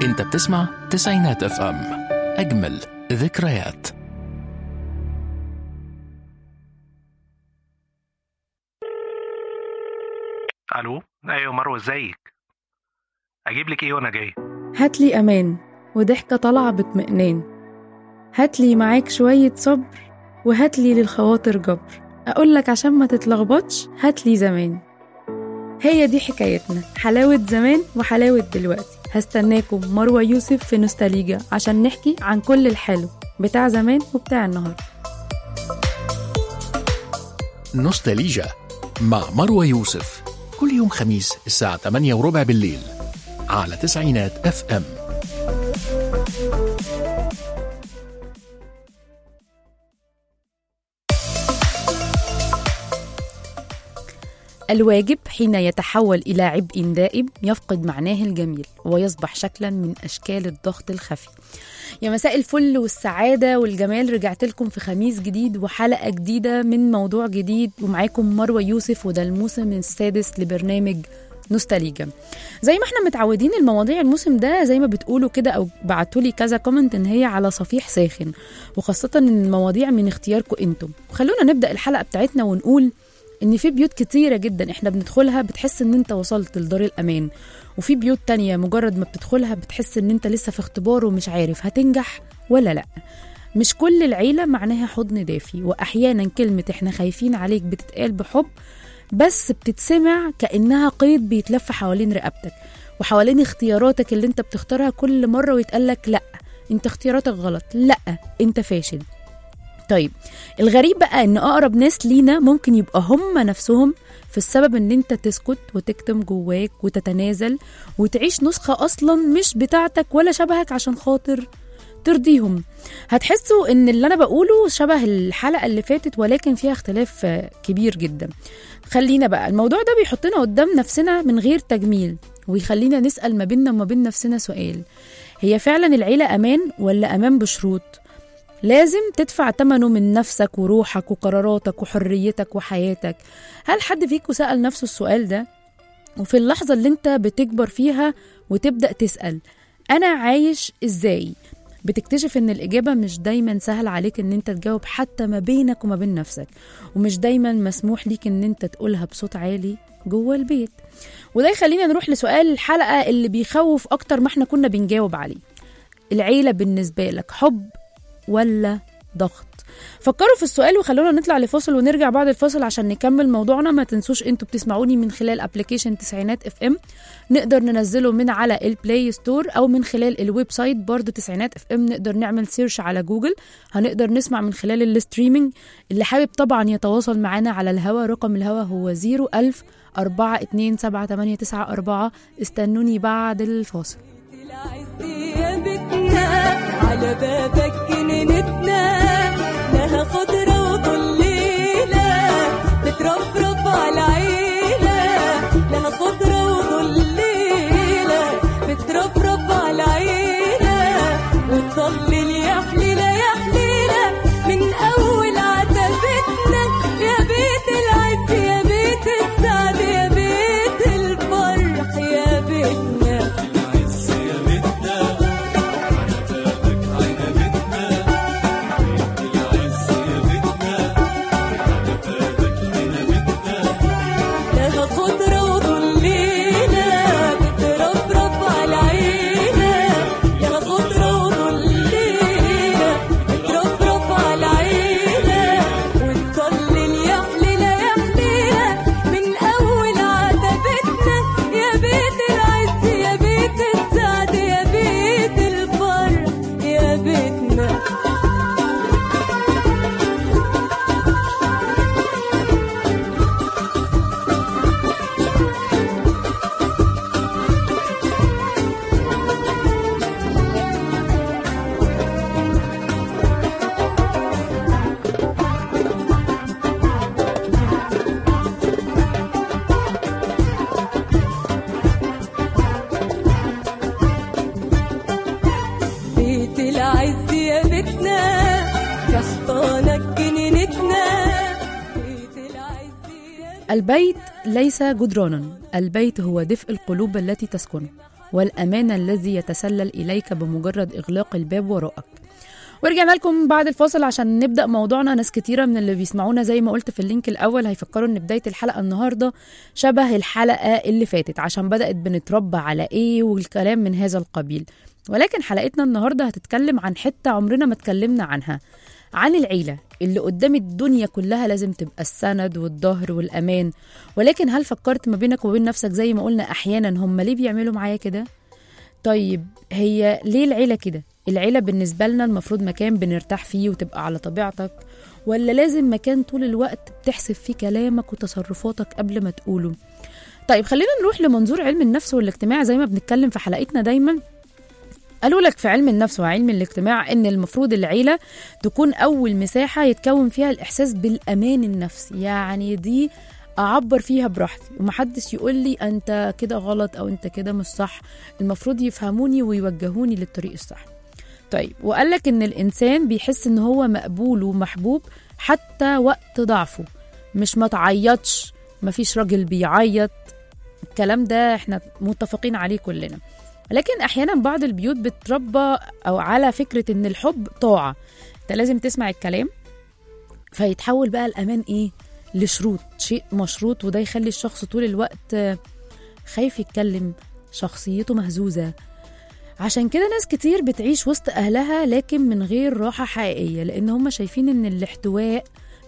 انت بتسمع تسعينات اف ام اجمل ذكريات الو ايوه مروه ازيك اجيب لك ايه وانا جاي هاتلي أمان وضحكة طالعة باطمئنان هاتلي معاك شوية صبر وهاتلي للخواطر جبر أقولك عشان ما تتلخبطش هاتلي زمان هي دي حكايتنا حلاوة زمان وحلاوة دلوقتي هستناكم مروة يوسف في نوستاليجا عشان نحكي عن كل الحلو بتاع زمان وبتاع النهاردة نوستاليجا مع مروة يوسف كل يوم خميس الساعة 8 وربع بالليل على تسعينات اف ام الواجب حين يتحول إلى عبء دائم يفقد معناه الجميل ويصبح شكلا من أشكال الضغط الخفي يا مساء الفل والسعادة والجمال رجعت لكم في خميس جديد وحلقة جديدة من موضوع جديد ومعاكم مروة يوسف وده الموسم السادس لبرنامج نوستاليجا زي ما احنا متعودين المواضيع الموسم ده زي ما بتقولوا كده او بعتولي كذا كومنت ان هي على صفيح ساخن وخاصة ان المواضيع من اختياركم انتم وخلونا نبدأ الحلقة بتاعتنا ونقول ان في بيوت كتيره جدا احنا بندخلها بتحس ان انت وصلت لدار الامان وفي بيوت تانية مجرد ما بتدخلها بتحس ان انت لسه في اختبار ومش عارف هتنجح ولا لا مش كل العيلة معناها حضن دافي وأحيانا كلمة إحنا خايفين عليك بتتقال بحب بس بتتسمع كأنها قيد بيتلف حوالين رقبتك وحوالين اختياراتك اللي انت بتختارها كل مرة ويتقالك لأ انت اختياراتك غلط لأ انت فاشل طيب الغريب بقى ان اقرب ناس لينا ممكن يبقى هم نفسهم في السبب ان انت تسكت وتكتم جواك وتتنازل وتعيش نسخة اصلا مش بتاعتك ولا شبهك عشان خاطر ترضيهم هتحسوا ان اللي انا بقوله شبه الحلقة اللي فاتت ولكن فيها اختلاف آه، كبير جدا خلينا بقى الموضوع ده بيحطنا قدام نفسنا من غير تجميل ويخلينا نسأل ما بيننا وما بين نفسنا سؤال هي فعلا العيلة أمان ولا أمان بشروط؟ لازم تدفع ثمنه من نفسك وروحك وقراراتك وحريتك وحياتك هل حد فيكم سأل نفسه السؤال ده؟ وفي اللحظة اللي انت بتكبر فيها وتبدأ تسأل أنا عايش إزاي؟ بتكتشف ان الإجابة مش دايما سهل عليك ان انت تجاوب حتى ما بينك وما بين نفسك ومش دايما مسموح ليك ان انت تقولها بصوت عالي جوه البيت وده يخلينا نروح لسؤال الحلقة اللي بيخوف أكتر ما احنا كنا بنجاوب عليه العيلة بالنسبة لك حب ولا ضغط فكروا في السؤال وخلونا نطلع لفاصل ونرجع بعد الفاصل عشان نكمل موضوعنا ما تنسوش انتوا بتسمعوني من خلال ابلكيشن تسعينات اف ام نقدر ننزله من على البلاي ستور او من خلال الويب سايت برضه تسعينات اف م نقدر نعمل سيرش على جوجل هنقدر نسمع من خلال الستريمينج اللي حابب طبعا يتواصل معانا على الهوا رقم الهوا هو 01000 427 استنوني بعد الفاصل العز يا بيتنا على بابك جنينتنا لها خضرة وظليلة بترفرف على العيلة لها خضرة وظليلة بترفرف على العيلة وتضلل يا حليلة يا حليلة من أول عتبتنا يا بيت العز يا بيت السعد يا بيت الفرح يا بيتنا لها خضرة وظليلة بترفرف على العيلة لها خضرة وظليلة بترفرف على العيلة وتضلل يا حليلة يا حليلة من أول عتبتنا يا بيت العز يا بيت السعد يا بيت الفرح يا بيتنا بيت العز يا بيتنا يا حضانك جنينتنا بيت العز يا البيت ليس جدرانا البيت هو دفء القلوب التي تسكنه والأمان الذي يتسلل إليك بمجرد إغلاق الباب وراءك ورجعنا لكم بعد الفاصل عشان نبدا موضوعنا ناس كتيره من اللي بيسمعونا زي ما قلت في اللينك الاول هيفكروا ان بدايه الحلقه النهارده شبه الحلقه اللي فاتت عشان بدات بنتربى على ايه والكلام من هذا القبيل ولكن حلقتنا النهارده هتتكلم عن حته عمرنا ما اتكلمنا عنها عن العيله اللي قدام الدنيا كلها لازم تبقى السند والظهر والامان ولكن هل فكرت ما بينك وبين نفسك زي ما قلنا احيانا هم ليه بيعملوا معايا كده طيب هي ليه العيله كده العيلة بالنسبة لنا المفروض مكان بنرتاح فيه وتبقى على طبيعتك ولا لازم مكان طول الوقت بتحسب فيه كلامك وتصرفاتك قبل ما تقوله طيب خلينا نروح لمنظور علم النفس والاجتماع زي ما بنتكلم في حلقتنا دايما قالوا لك في علم النفس وعلم الاجتماع ان المفروض العيله تكون اول مساحه يتكون فيها الاحساس بالامان النفسي يعني دي اعبر فيها براحتي ومحدش يقول لي انت كده غلط او انت كده مش صح المفروض يفهموني ويوجهوني للطريق الصح طيب وقال لك ان الانسان بيحس ان هو مقبول ومحبوب حتى وقت ضعفه مش ما تعيطش مفيش راجل بيعيط الكلام ده احنا متفقين عليه كلنا لكن احيانا بعض البيوت بتربى او على فكره ان الحب طاعه انت لازم تسمع الكلام فيتحول بقى الامان ايه لشروط شيء مشروط وده يخلي الشخص طول الوقت آه، خايف يتكلم شخصيته مهزوزه عشان كده ناس كتير بتعيش وسط أهلها لكن من غير راحة حقيقية لأن هم شايفين إن الاحتواء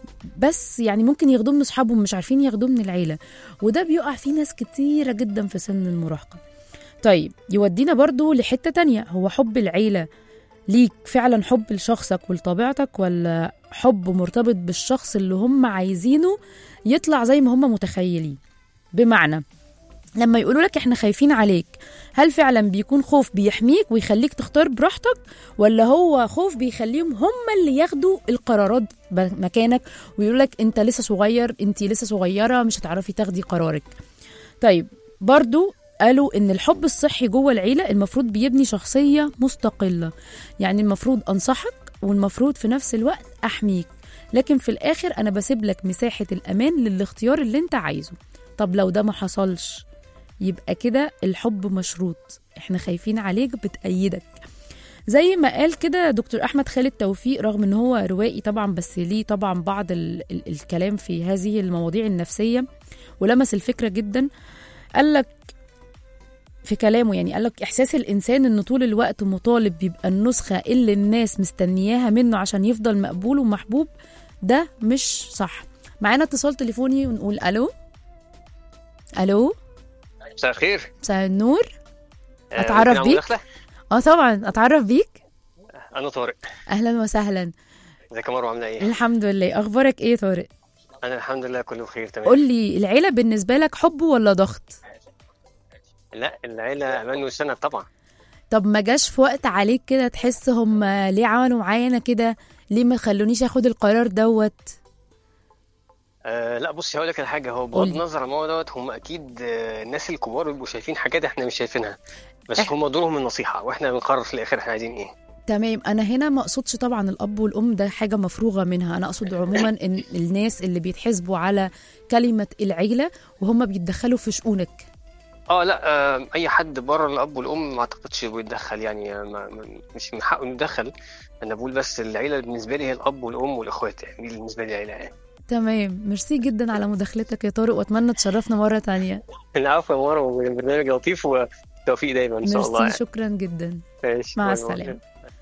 بس يعني ممكن ياخدوه من أصحابهم مش عارفين ياخدوه من العيلة وده بيقع فيه ناس كتيرة جدا في سن المراهقة طيب يودينا برضو لحتة تانية هو حب العيلة ليك فعلا حب لشخصك ولطبيعتك ولا حب مرتبط بالشخص اللي هم عايزينه يطلع زي ما هم متخيلين بمعنى لما يقولوا لك احنا خايفين عليك هل فعلا بيكون خوف بيحميك ويخليك تختار براحتك ولا هو خوف بيخليهم هم اللي ياخدوا القرارات ب- مكانك ويقولوا لك انت لسه صغير انت لسه صغيره مش هتعرفي تاخدي قرارك طيب برضو قالوا ان الحب الصحي جوه العيله المفروض بيبني شخصيه مستقله يعني المفروض انصحك والمفروض في نفس الوقت احميك لكن في الاخر انا بسيب لك مساحه الامان للاختيار اللي انت عايزه طب لو ده ما حصلش يبقى كده الحب مشروط احنا خايفين عليك بتأيدك زي ما قال كده دكتور احمد خالد توفيق رغم ان هو روائي طبعا بس ليه طبعا بعض ال ال الكلام في هذه المواضيع النفسيه ولمس الفكره جدا قال لك في كلامه يعني قال لك احساس الانسان انه طول الوقت مطالب بيبقى النسخه اللي الناس مستنياها منه عشان يفضل مقبول ومحبوب ده مش صح معانا اتصال تليفوني ونقول الو الو مساء الخير مساء النور آه، أتعرف ممكن أعمل بيك؟ مداخلة؟ اه طبعا اتعرف بيك انا طارق اهلا وسهلا ازيك يا مروه عامله ايه الحمد لله اخبارك ايه طارق انا الحمد لله كله بخير تمام قول لي العيله بالنسبه لك حب ولا ضغط لا العيله امان وسند طبعا طب ما جاش في وقت عليك كده تحس هم ليه عملوا معايا انا كده ليه ما خلونيش اخد القرار دوت آه لا بصي هقول لك على حاجه هو بغض قولي. النظر عن الموضوع دوت هم اكيد آه، الناس الكبار بيبقوا شايفين حاجات احنا مش شايفينها بس إح- هم دورهم النصيحه واحنا بنقرر في الاخر احنا عايزين ايه تمام انا هنا ما اقصدش طبعا الاب والام ده حاجه مفروغه منها انا اقصد عموما ان الناس اللي بيتحسبوا على كلمه العيله وهم بيتدخلوا في شؤونك اه لا آه اي حد بره الاب والام ما اعتقدش بيتدخل يعني آه، ما ما- مش من حقه انه يتدخل انا بقول بس العيله بالنسبه لي هي الاب والام والاخوات يعني دي بالنسبه لي عيله يعني تمام ميرسي جدا على مداخلتك يا طارق واتمنى تشرفنا مره تانية العفو يا مروه البرنامج لطيف وتوفيق دايما ان شاء الله ميرسي يعني. شكرا جدا ماشي مع باي باي. السلامة.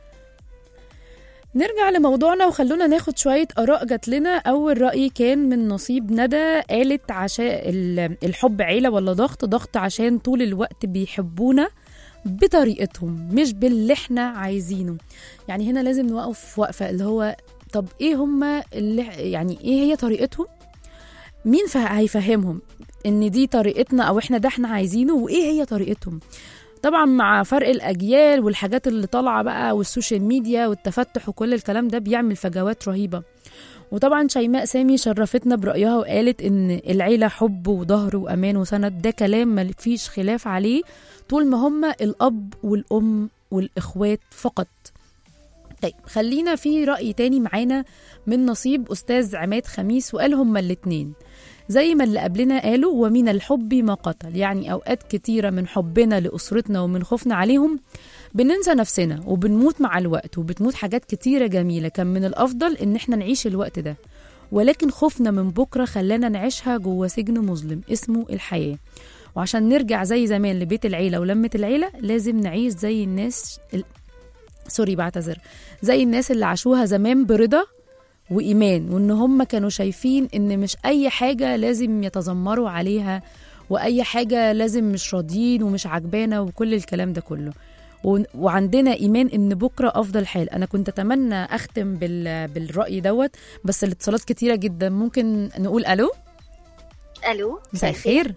نرجع لموضوعنا وخلونا ناخد شوية آراء جات لنا أول رأي كان من نصيب ندى قالت عشان ال- الحب عيلة ولا ضغط ضغط عشان طول الوقت بيحبونا بطريقتهم مش باللي احنا عايزينه يعني هنا لازم نوقف وقفة اللي هو طب ايه هما اللي يعني ايه هي طريقتهم مين فه- هيفهمهم ان دي طريقتنا او احنا ده احنا عايزينه وايه هي طريقتهم طبعا مع فرق الاجيال والحاجات اللي طالعه بقى والسوشيال ميديا والتفتح وكل الكلام ده بيعمل فجوات رهيبه وطبعا شيماء سامي شرفتنا برأيها وقالت إن العيلة حب وظهر وأمان وسند ده كلام ما فيش خلاف عليه طول ما هما الأب والأم والإخوات فقط طيب خلينا في رأي تاني معانا من نصيب أستاذ عماد خميس وقال هما الاتنين زي ما اللي قبلنا قالوا ومن الحب ما قتل يعني أوقات كتيرة من حبنا لأسرتنا ومن خوفنا عليهم بننسى نفسنا وبنموت مع الوقت وبتموت حاجات كتيرة جميلة كان من الأفضل إن احنا نعيش الوقت ده ولكن خوفنا من بكرة خلانا نعيشها جوه سجن مظلم اسمه الحياة وعشان نرجع زي زمان لبيت العيلة ولمة العيلة لازم نعيش زي الناس ال... سوري بعتذر زي الناس اللي عاشوها زمان برضا وإيمان وإن هم كانوا شايفين إن مش أي حاجة لازم يتذمروا عليها وأي حاجة لازم مش راضيين ومش عجبانة وكل الكلام ده كله و- وعندنا ايمان ان بكره افضل حال انا كنت اتمنى اختم بال... بالراي دوت بس الاتصالات كتيره جدا ممكن نقول الو الو مساء الخير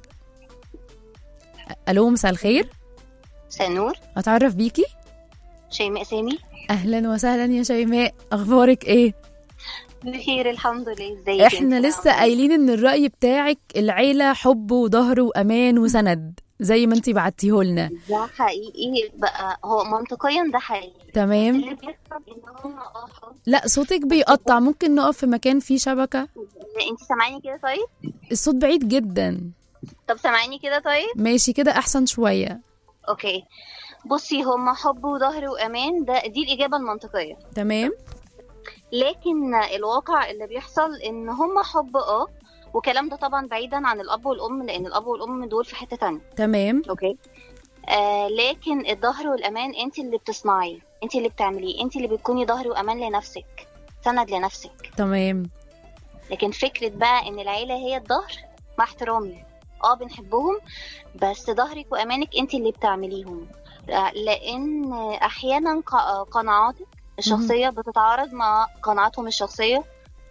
الو مساء الخير مساء النور اتعرف بيكي شيماء سامي اهلا وسهلا يا شيماء اخبارك ايه بخير الحمد لله ازيك احنا انت؟ لسه قايلين ان الراي بتاعك العيله حب وظهر وامان وسند زي ما انتي بعتيه لنا ده حقيقي بقى هو منطقيا ده حقيقي تمام اللي بيحصل ان هم اه حب لا صوتك بيقطع ممكن نقف في مكان فيه شبكه انت سامعيني كده طيب الصوت بعيد جدا طب سامعيني كده طيب ماشي كده احسن شويه اوكي بصي هم حب وظهر وامان ده دي الاجابه المنطقيه تمام لكن الواقع اللي بيحصل ان هم حب اه والكلام ده طبعا بعيدا عن الاب والام لان الاب والام دول في حته تانية تمام اوكي آه لكن الظهر والامان انت اللي بتصنعيه انت اللي بتعمليه انت اللي بتكوني ظهر وامان لنفسك سند لنفسك تمام لكن فكره بقى ان العيله هي الظهر مع احترامي اه بنحبهم بس ظهرك وامانك انت اللي بتعمليهم آه، لان احيانا ق- قناعاتك الشخصيه بتتعارض مع قناعاتهم الشخصيه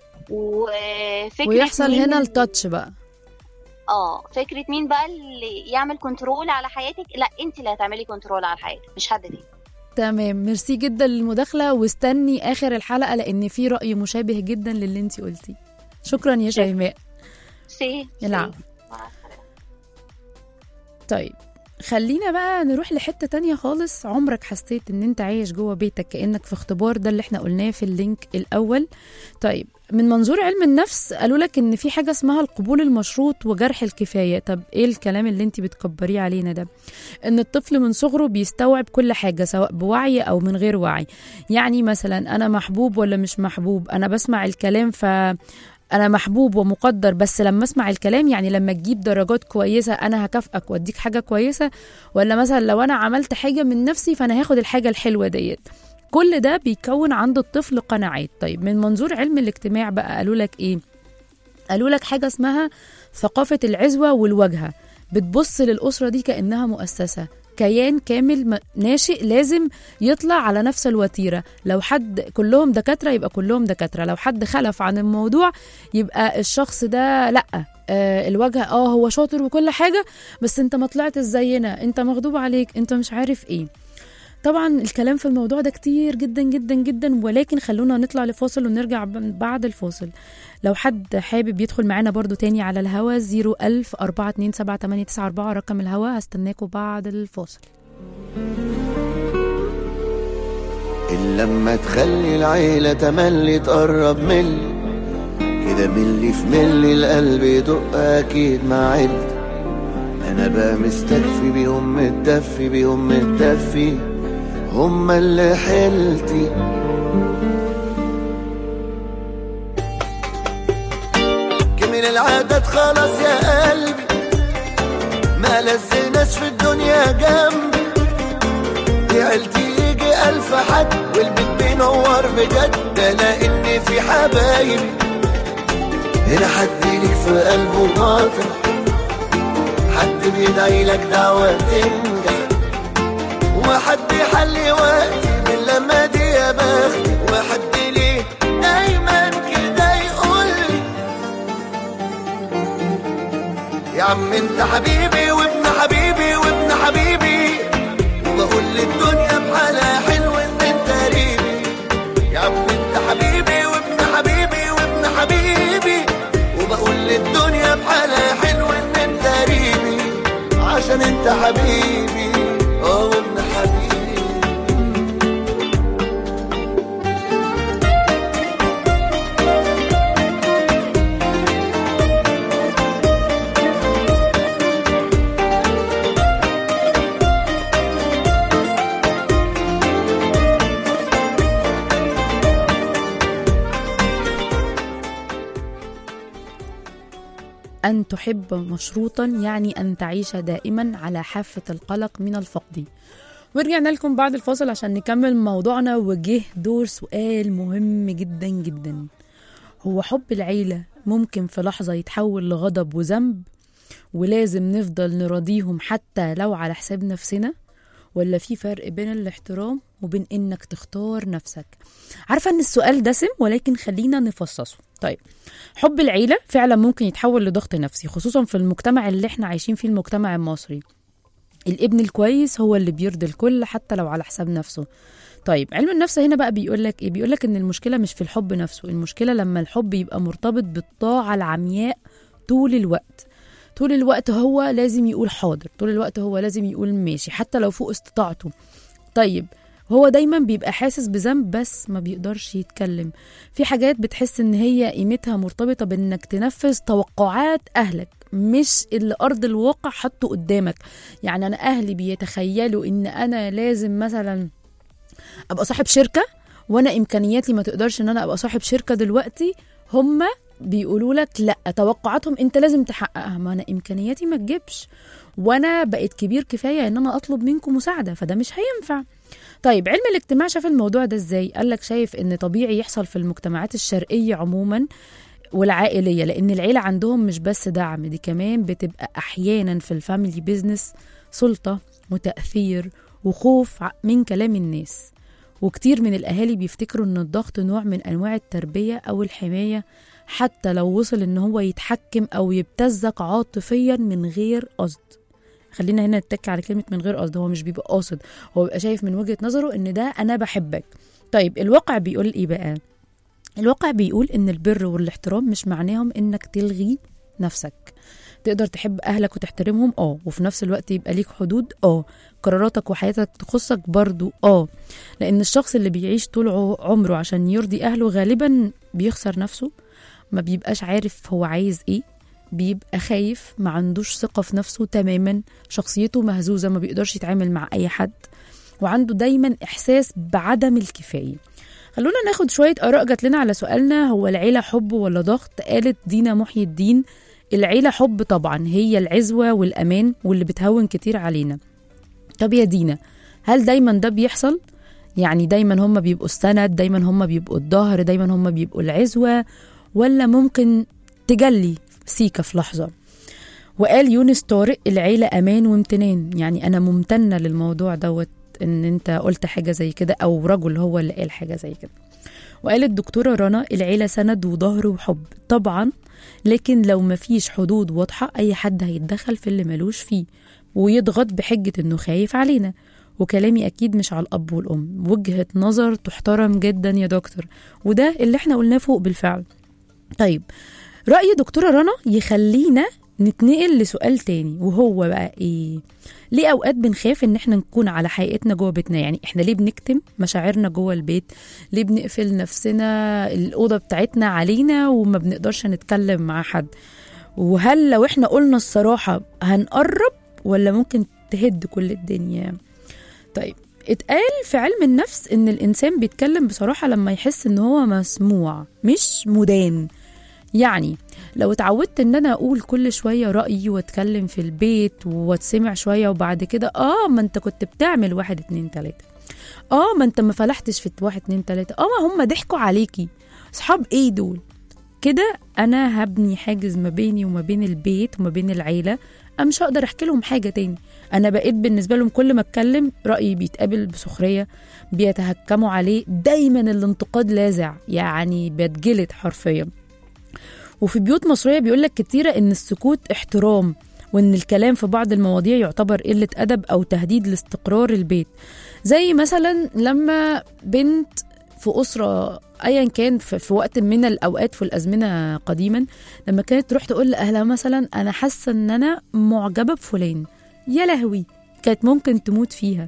وفكره ويحصل مين هنا اللي- التاتش بقى اه فكره مين بقى اللي يعمل كنترول على حياتك لا انت اللي هتعملي كنترول على حياتك مش حد تاني تمام ميرسي جدا للمداخله واستني اخر الحلقه لان في راي مشابه جدا للي انت قلتيه شكرا يا شيماء سي العفو. سي. مع السلامة. طيب خلينا بقى نروح لحتة تانية خالص عمرك حسيت ان انت عايش جوه بيتك كأنك في اختبار ده اللي احنا قلناه في اللينك الأول طيب من منظور علم النفس قالوا لك ان في حاجة اسمها القبول المشروط وجرح الكفاية طب ايه الكلام اللي انت بتكبريه علينا ده ان الطفل من صغره بيستوعب كل حاجة سواء بوعي او من غير وعي يعني مثلا انا محبوب ولا مش محبوب انا بسمع الكلام ف انا محبوب ومقدر بس لما اسمع الكلام يعني لما تجيب درجات كويسه انا هكافئك واديك حاجه كويسه ولا مثلا لو انا عملت حاجه من نفسي فانا هاخد الحاجه الحلوه ديت كل ده بيكون عند الطفل قناعات طيب من منظور علم الاجتماع بقى قالوا لك ايه قالوا لك حاجه اسمها ثقافه العزوه والواجهه بتبص للاسره دي كانها مؤسسه كيان كامل م- ناشئ لازم يطلع على نفس الوتيره لو حد كلهم دكاتره يبقى كلهم دكاتره لو حد خلف عن الموضوع يبقى الشخص ده لا آه الوجه اه هو شاطر وكل حاجه بس انت ما طلعتش زينا انت مغضوب عليك انت مش عارف ايه طبعا الكلام في الموضوع ده كتير جدا جدا جدا ولكن خلونا نطلع لفاصل ونرجع ب- بعد الفاصل لو حد حابب يدخل معانا برضو تاني على الهوا 01000 427 رقم الهوا هستناكم بعد الفاصل إلا لما تخلي العيلة تملي تقرب ملي كده ملي في ملي القلب يدق أكيد مع عيلتي أنا بقى مستكفي بيهم متدفي بيهم متدفي هما اللي حيلتي كمل العادات خلاص يا قلبي ما لز ناس في الدنيا جنبي دي عيلتي يجي ألف حد والبيت بينور بجد ده لأن في حبايب هنا حد ليك في قلبه باطل حد بيدعي لك دعوة تنجح وحد يحلي وقتي من لما دي يا بختي وحد ليه دايما كده يقول لي يا عم انت حبيبي وابن حبيبي وابن حبيبي وبقول للدنيا بحالها حلو ان انت قريبي يا عم انت حبيبي وابن حبيبي وابن حبيبي وبقول للدنيا بحالها حلو ان انت قريبي عشان انت حبيبي اه وابن حبيبي أن تحب مشروطا يعني أن تعيش دائما على حافة القلق من الفقد ورجعنا لكم بعد الفاصل عشان نكمل موضوعنا وجه دور سؤال مهم جدا جدا هو حب العيلة ممكن في لحظة يتحول لغضب وذنب ولازم نفضل نراضيهم حتى لو على حساب نفسنا ولا في فرق بين الاحترام وبين انك تختار نفسك عارفه ان السؤال دسم ولكن خلينا نفصصه طيب حب العيله فعلا ممكن يتحول لضغط نفسي خصوصا في المجتمع اللي احنا عايشين فيه المجتمع المصري الابن الكويس هو اللي بيرضي الكل حتى لو على حساب نفسه طيب علم النفس هنا بقى بيقول لك ايه بيقول لك ان المشكله مش في الحب نفسه المشكله لما الحب يبقى مرتبط بالطاعه العمياء طول الوقت طول الوقت هو لازم يقول حاضر طول الوقت هو لازم يقول ماشي حتى لو فوق استطاعته طيب هو دايما بيبقى حاسس بذنب بس ما بيقدرش يتكلم في حاجات بتحس ان هي قيمتها مرتبطة بانك تنفذ توقعات اهلك مش اللي ارض الواقع حطه قدامك يعني انا اهلي بيتخيلوا ان انا لازم مثلا ابقى صاحب شركة وانا امكانياتي ما تقدرش ان انا ابقى صاحب شركة دلوقتي هما بيقولوا لك لا توقعاتهم انت لازم تحققها ما انا امكانياتي ما تجيبش وانا بقيت كبير كفايه ان انا اطلب منكم مساعده فده مش هينفع طيب علم الاجتماع شاف الموضوع ده ازاي قال لك شايف ان طبيعي يحصل في المجتمعات الشرقيه عموما والعائليه لان العيله عندهم مش بس دعم دي كمان بتبقى احيانا في الفاميلي بيزنس سلطه وتاثير وخوف ع- من كلام الناس وكتير من الاهالي بيفتكروا ان الضغط نوع من انواع التربيه او الحمايه حتى لو وصل ان هو يتحكم او يبتزك عاطفيا من غير قصد خلينا هنا نتك على كلمه من غير قصد هو مش بيبقى قاصد هو بيبقى شايف من وجهه نظره ان ده انا بحبك طيب الواقع بيقول ايه بقى الواقع بيقول ان البر والاحترام مش معناهم انك تلغي نفسك تقدر تحب اهلك وتحترمهم اه وفي نفس الوقت يبقى ليك حدود اه قراراتك وحياتك تخصك برضو اه لان الشخص اللي بيعيش طول عو- عمره عشان يرضي اهله غالبا بيخسر نفسه ما بيبقاش عارف هو عايز ايه بيبقى خايف ما عندوش ثقة في نفسه تماما شخصيته مهزوزة ما بيقدرش يتعامل مع أي حد وعنده دايما إحساس بعدم الكفاية خلونا ناخد شوية آراء جات لنا على سؤالنا هو العيلة حب ولا ضغط قالت دينا محي الدين العيلة حب طبعا هي العزوة والأمان واللي بتهون كتير علينا طب يا دينا هل دايما ده بيحصل؟ يعني دايما هم بيبقوا السند دايما هم بيبقوا الظهر دايما هم بيبقوا العزوة ولا ممكن تجلي سيكة في لحظة وقال يونس طارق العيلة أمان وامتنان يعني أنا ممتنة للموضوع دوت إن أنت قلت حاجة زي كده أو رجل هو اللي قال حاجة زي كده وقالت الدكتورة رنا العيلة سند وظهر وحب طبعا لكن لو مفيش حدود واضحة أي حد هيتدخل في اللي ملوش فيه ويضغط بحجة إنه خايف علينا وكلامي أكيد مش على الأب والأم وجهة نظر تحترم جدا يا دكتور وده اللي احنا قلناه فوق بالفعل طيب رأي دكتورة رنا يخلينا نتنقل لسؤال تاني وهو بقى ايه ليه اوقات بنخاف ان احنا نكون على حقيقتنا جوه بيتنا يعني احنا ليه بنكتم مشاعرنا جوه البيت ليه بنقفل نفسنا الاوضه بتاعتنا علينا وما بنقدرش نتكلم مع حد وهل لو احنا قلنا الصراحه هنقرب ولا ممكن تهد كل الدنيا طيب اتقال في علم النفس ان الانسان بيتكلم بصراحه لما يحس ان هو مسموع مش مدان يعني لو اتعودت ان انا اقول كل شويه رايي واتكلم في البيت واتسمع شويه وبعد كده اه ما انت كنت بتعمل واحد اتنين تلاته اه ما انت ما فلحتش في واحد اتنين تلاته اه ما هم ضحكوا عليكي اصحاب ايه دول كده انا هبني حاجز ما بيني وما بين البيت وما بين العيله انا مش هقدر احكي لهم حاجه تاني انا بقيت بالنسبه لهم كل ما اتكلم رايي بيتقابل بسخريه بيتهكموا عليه دايما الانتقاد لاذع يعني بتجلد حرفيا وفي بيوت مصريه بيقول لك كتيره ان السكوت احترام وان الكلام في بعض المواضيع يعتبر قله ادب او تهديد لاستقرار البيت زي مثلا لما بنت في اسره ايا كان في, في وقت من الاوقات في الازمنه قديما لما كانت تروح تقول لاهلها مثلا انا حاسه ان انا معجبه بفلان يا لهوي كانت ممكن تموت فيها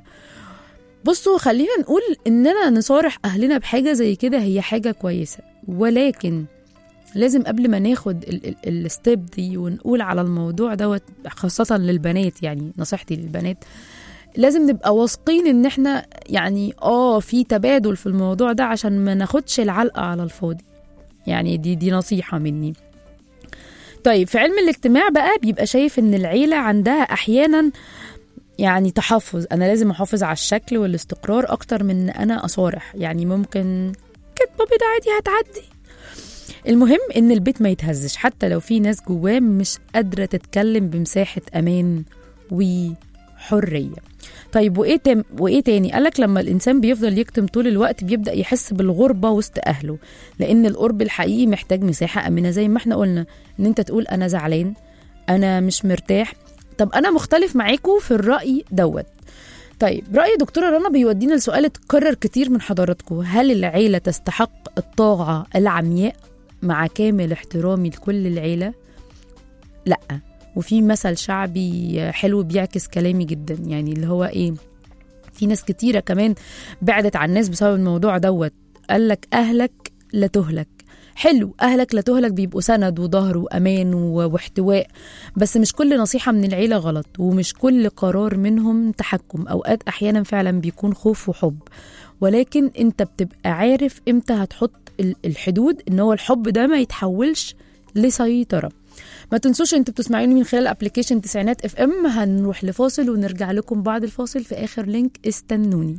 بصوا خلينا نقول اننا نصارح اهلنا بحاجه زي كده هي حاجه كويسه ولكن لازم قبل ما ناخد الستيب دي ونقول على الموضوع دوت خاصة للبنات يعني نصيحتي للبنات لازم نبقى واثقين ان احنا يعني اه في تبادل في الموضوع ده عشان ما ناخدش العلقة على الفاضي يعني دي دي نصيحة مني طيب في علم الاجتماع بقى بيبقى شايف ان العيله عندها احيانا يعني تحفظ انا لازم احافظ على الشكل والاستقرار اكتر من ان انا اصارح يعني ممكن كدبه بيضه عادي هتعدي المهم ان البيت ما يتهزش حتى لو في ناس جواه مش قادره تتكلم بمساحه امان وحريه طيب وايه تم وايه تاني قالك لما الانسان بيفضل يكتم طول الوقت بيبدا يحس بالغربه وسط اهله لان القرب الحقيقي محتاج مساحه امنه زي ما احنا قلنا ان انت تقول انا زعلان انا مش مرتاح طب انا مختلف معاكم في الراي دوت طيب رأي دكتورة رنا بيودينا لسؤال اتكرر كتير من حضراتكم هل العيلة تستحق الطاعة العمياء مع كامل احترامي لكل العيلة؟ لأ وفي مثل شعبي حلو بيعكس كلامي جدا يعني اللي هو ايه في ناس كتيرة كمان بعدت عن الناس بسبب الموضوع دوت قالك أهلك لا تهلك حلو أهلك لا تهلك بيبقوا سند وظهر وأمان و- واحتواء بس مش كل نصيحة من العيلة غلط ومش كل قرار منهم تحكم أوقات أحيانا فعلا بيكون خوف وحب ولكن أنت بتبقى عارف إمتى هتحط ال- الحدود إن هو الحب ده ما يتحولش لسيطرة ما تنسوش انتوا بتسمعوني من خلال ابلكيشن تسعينات اف ام هنروح لفاصل ونرجع لكم بعد الفاصل في اخر لينك استنوني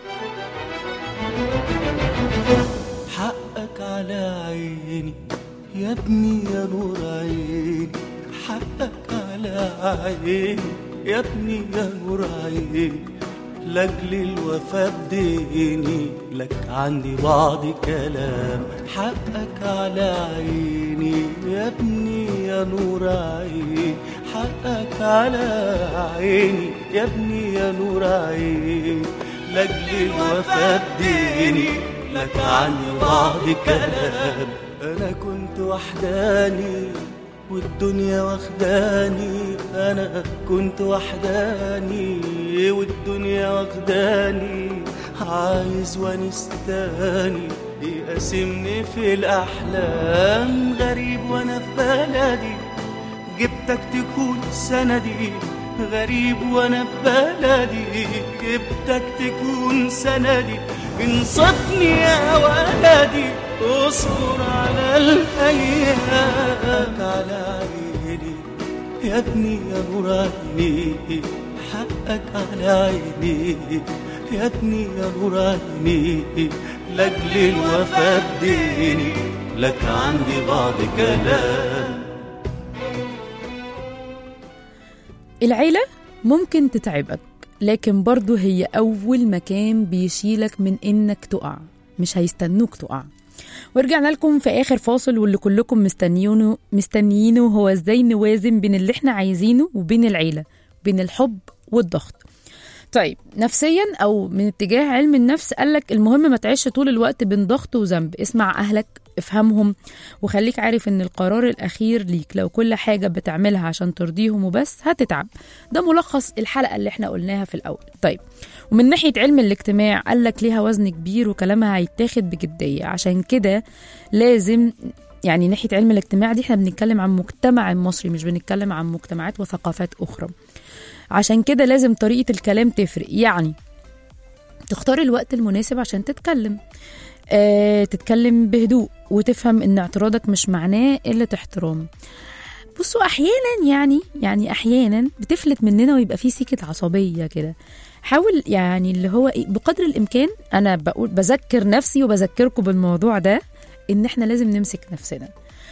حقك على عيني يا ابني يا نور عيني حقك على عيني يا ابني يا نور عيني لاجل الوفا بديني لك عندي بعض كلام حقك على عيني يا ابني يا نور عيني حقك على عيني يا ابني يا نور عيني لاجل الوفا بديني لك عني بعض كلام انا كنت وحداني والدنيا واخداني انا كنت وحداني والدنيا واخداني عايز ونستاني يقاسمني في الاحلام غريب وانا في بلدي جبتك تكون سندي غريب وانا في بلدي جبتك تكون سندي انصفني يا ولدي اصبر على الايام على عيني يا ابني يا نور عيني حقك على عيني يا ابني يا نور عيني لاجل الوفا بديني لك عندي بعض كلام العيلة ممكن تتعبك لكن برضه هي أول مكان بيشيلك من إنك تقع مش هيستنوك تقع ورجعنا لكم في آخر فاصل واللي كلكم مستنيينه مستنيينه هو إزاي نوازن بين اللي إحنا عايزينه وبين العيلة بين الحب والضغط طيب نفسيا او من اتجاه علم النفس قالك المهم ما تعيش طول الوقت بين ضغط وذنب اسمع اهلك افهمهم وخليك عارف ان القرار الاخير ليك لو كل حاجه بتعملها عشان ترضيهم وبس هتتعب ده ملخص الحلقه اللي احنا قلناها في الاول طيب ومن ناحيه علم الاجتماع قالك ليها وزن كبير وكلامها هيتاخد بجديه عشان كده لازم يعني ناحيه علم الاجتماع دي احنا بنتكلم عن مجتمع مصري مش بنتكلم عن مجتمعات وثقافات اخرى عشان كده لازم طريقة الكلام تفرق يعني تختار الوقت المناسب عشان تتكلم آه تتكلم بهدوء وتفهم ان اعتراضك مش معناه قلة احترام بصوا احيانا يعني يعني احيانا بتفلت مننا ويبقى في سيكة عصبية كده حاول يعني اللي هو إيه بقدر الامكان انا بقول بذكر نفسي وبذكركم بالموضوع ده ان احنا لازم نمسك نفسنا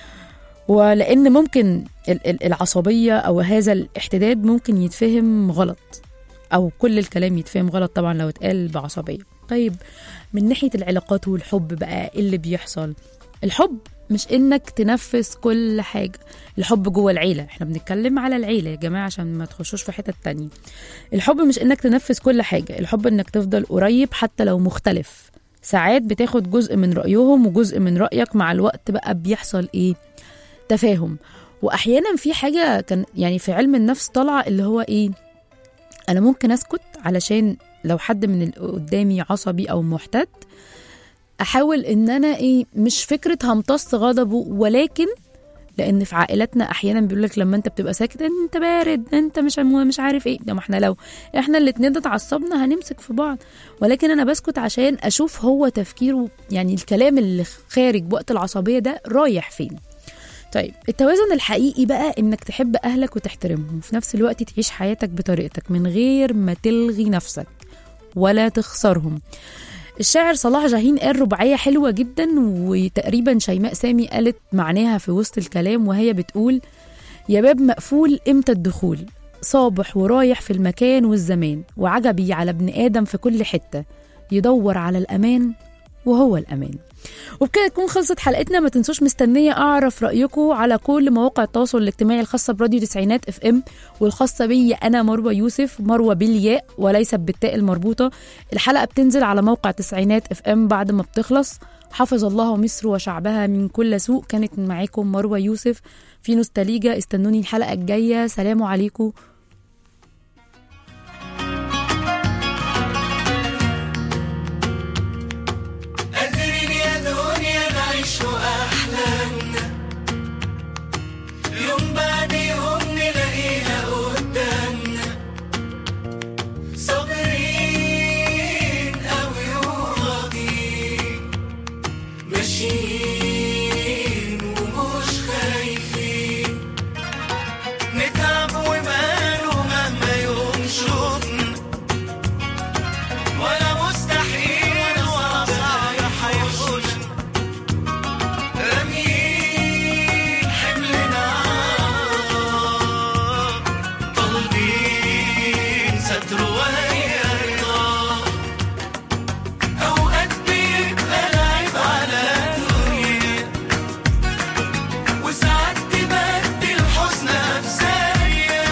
ولان ممكن ال- ال- العصبيه او هذا الاحتداد ممكن يتفهم غلط او كل الكلام يتفهم غلط طبعا لو اتقال بعصبيه طيب من ناحيه العلاقات والحب بقى إيه اللي بيحصل الحب مش انك تنفذ كل حاجه الحب جوه العيله احنا بنتكلم على العيله يا جماعه عشان ما تخشوش في حته تانية الحب مش انك تنفذ كل حاجه الحب انك تفضل قريب حتى لو مختلف ساعات بتاخد جزء من رايهم وجزء من رايك مع الوقت بقى بيحصل ايه تفاهم واحيانا في حاجه كان يعني في علم النفس طالعه اللي هو ايه انا ممكن اسكت علشان لو حد من اللي قدامي عصبي او محتد احاول ان انا ايه مش فكره همتص غضبه ولكن لان في عائلاتنا احيانا بيقول لك لما انت بتبقى ساكت انت بارد انت مش مش عارف ايه ده ما احنا لو احنا الاتنين اتعصبنا هنمسك في بعض ولكن انا بسكت عشان اشوف هو تفكيره يعني الكلام اللي خارج وقت العصبيه ده رايح فين طيب التوازن الحقيقي بقى انك تحب اهلك وتحترمهم وفي نفس الوقت تعيش حياتك بطريقتك من غير ما تلغي نفسك ولا تخسرهم الشاعر صلاح جاهين قال رباعية حلوة جدا وتقريبا شيماء سامي قالت معناها في وسط الكلام وهي بتقول يا باب مقفول امتى الدخول صابح ورايح في المكان والزمان وعجبي على ابن آدم في كل حتة يدور على الأمان وهو الأمان وبكده تكون خلصت حلقتنا ما تنسوش مستنية أعرف رأيكم على كل مواقع التواصل الاجتماعي الخاصة براديو تسعينات اف ام والخاصة بي أنا مروة يوسف مروة بالياء وليست بالتاء المربوطة الحلقة بتنزل على موقع تسعينات اف ام بعد ما بتخلص حفظ الله مصر وشعبها من كل سوء كانت معاكم مروة يوسف في نوستاليجا استنوني الحلقة الجاية سلام عليكم قادرين يا دنيا نعيش أحلامنا يوم بعد يوم نلاقيها قدامنا صابرين أوي وراضيين ماشيين ومش خايفين نتعب وماله مهما يوم شوفنا ولا مستحيل ولا صعب هيحوشنا راميين حملنا طالبين ستر وهي رضا أوقات بيبقى العيب على الدنيا وساعات تبدل حزنها بثانية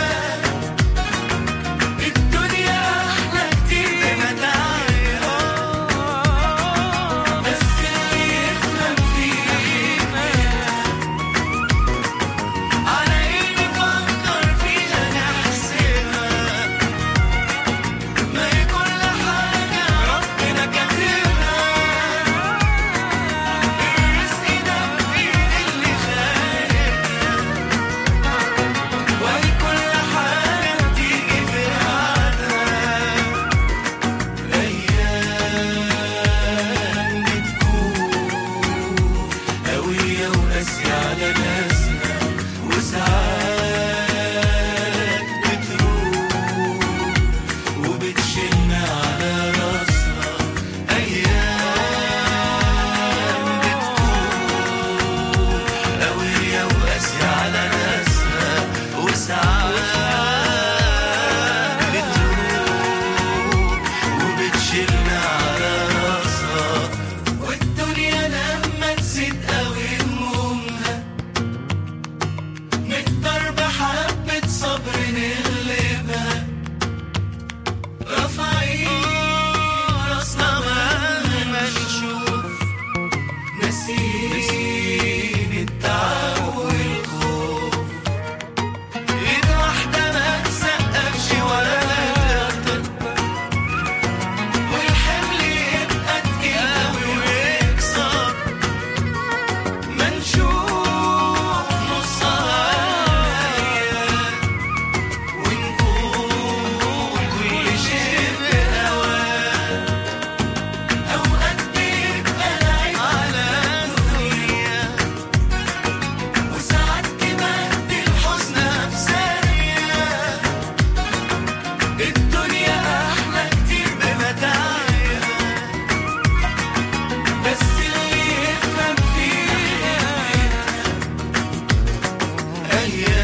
الدنيا أحلى كتير بمتاعها بس اللي يفهم فيها على إيه نفكر فيها نحسبها ما هي كل حاجة ربنا كاتبها الرزق ده بإيد اللي خالقها وهي كل حاجة بتيجي في ميعادها أيام بتكون قوية وقاسية على ناسنا وساعات بتروح وبتشيلنا على راسنا أيام بتكون قوية وقاسية على ناسنا وساعات بتروح وبتشيلنا على راسها والدنيا لما تزيد قوي همومها نقدر بحبة صبر نغلبها رافعين راسنا مهما نشوف ناسيين التعب والخوف ايد واحدة ما تسقفش ولا تغطى والحمل يبقى تقيل قوي ويكسر ما نشوف نصها ونقول كل شيء بهواه أوقات بيبقى العيب على الدنيا وساعات تبدل حزنها بثانية الدنيا أحلى كتير بمتاعها بس اللي يفهم فيها أيام